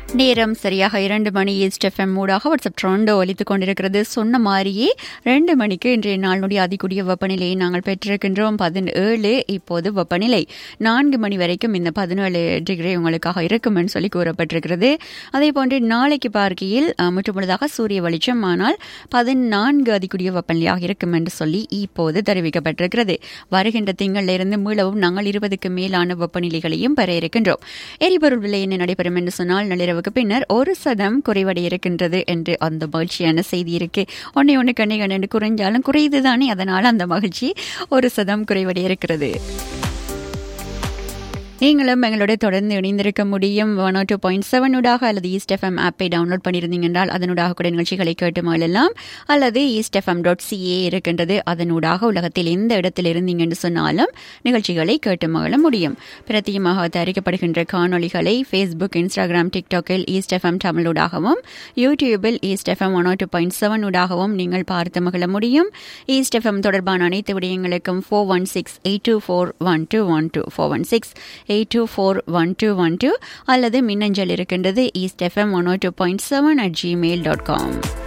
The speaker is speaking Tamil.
நேரம் சரியாக இரண்டு மணி ஈஸ்ட் எஃப்எம் மூடாக வாட்ஸ்அப் ட்ரோண்டோ ஒலித்துக் கொண்டிருக்கிறது சொன்ன மாதிரியே ரெண்டு மணிக்கு இன்றைய நாளுடைய அதிகூடிய வெப்பநிலையை நாங்கள் பெற்றிருக்கின்றோம் பதினேழு இப்போது வெப்பநிலை நான்கு மணி வரைக்கும் இந்த பதினேழு டிகிரி உங்களுக்காக இருக்கும் என்று சொல்லி கூறப்பட்டிருக்கிறது அதே போன்று நாளைக்கு பார்க்கையில் அஹ், முற்றுமுழுதாக சூரிய வெளிச்சம் ஆனால் பதினான்கு அதிகூடிய வெப்பநிலையாக இருக்கும் என்று சொல்லி இப்போது தெரிவிக்கப்பட்டிருக்கிறது வருகின்ற திங்களிலிருந்து மீளவும் நாங்கள் இருபதுக்கு மேலான வெப்பநிலைகளையும் பெற இருக்கின்றோம் எரிபொருள் விலை என்ன நடைபெறும் என்று சொன்னால் நள்ளிரவுக்கு பின்னர் ஒரு சதம் குறைவடைய இருக்கின்றது என்று அந்த மகிழ்ச்சியான செய்தி இருக்கு ஒன்னே ஒன்று கண்ணை கண்டு குறைஞ்சாலும் குறையுதுதானே அதனால அந்த மகிழ்ச்சி ஒரு சதம் குறைவடைய இருக்கிறது நீங்களும் எங்களோட தொடர்ந்து இணைந்திருக்க முடியும் ஒன் டூ பாயிண்ட் செவனுடாக அல்லது ஈஸ்ட் எஃப்எம் ஆப்பை டவுன்லோட் பண்ணியிருந்தீங்க என்றால் அதனூடாக கூட நிகழ்ச்சிகளை கேட்டு மகிழலாம் அல்லது ஈஸ்ட் எஃப்எம் டாட் சிஏ இருக்கின்றது அதனூடாக உலகத்தில் எந்த இடத்தில் இருந்தீங்க என்று சொன்னாலும் நிகழ்ச்சிகளை கேட்டு மகிழ முடியும் பிரத்தியமாக தயாரிக்கப்படுகின்ற காணொளிகளை ஃபேஸ்புக் இன்ஸ்டாகிராம் டிக்டாக்கில் ஈஸ்ட் எஃப்எம் தமிழூடாகவும் யூடியூபில் east FM one two point seven ஊடாகவும் நீங்கள் பார்த்து மகிழ முடியும் ஈஸ்ட் எஃப்எம் தொடர்பான அனைத்து விடயங்களுக்கும் four one six eight two four one two one two four one six eight two four one two one two அல்லது மின்னஞ்சல் இருக்கின்றது east FM one two point seven at Gmail dot com